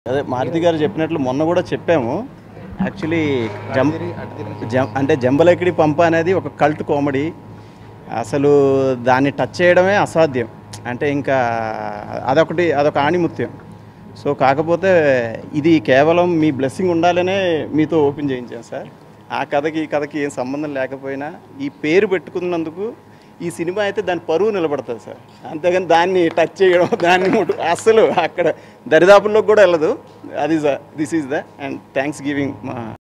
అదే మారుతి గారు చెప్పినట్లు మొన్న కూడా చెప్పాము యాక్చువల్లీ జం జం అంటే జంబలకిడి పంప అనేది ఒక కల్ట్ కామెడీ అసలు దాన్ని టచ్ చేయడమే అసాధ్యం అంటే ఇంకా అదొకటి అదొక ఆణిముత్యం సో కాకపోతే ఇది కేవలం మీ బ్లెస్సింగ్ ఉండాలనే మీతో ఓపెన్ చేయించాం సార్ ఆ కథకి ఈ కథకి ఏం సంబంధం లేకపోయినా ఈ పేరు పెట్టుకున్నందుకు ఈ సినిమా అయితే దాని పరువు నిలబడుతుంది సార్ అంతేగాని దాన్ని టచ్ చేయడం దాన్ని ముట్టు అస్సలు అక్కడ దరిదాపుల్లోకి కూడా వెళ్ళదు అది this is the and Thanksgiving మా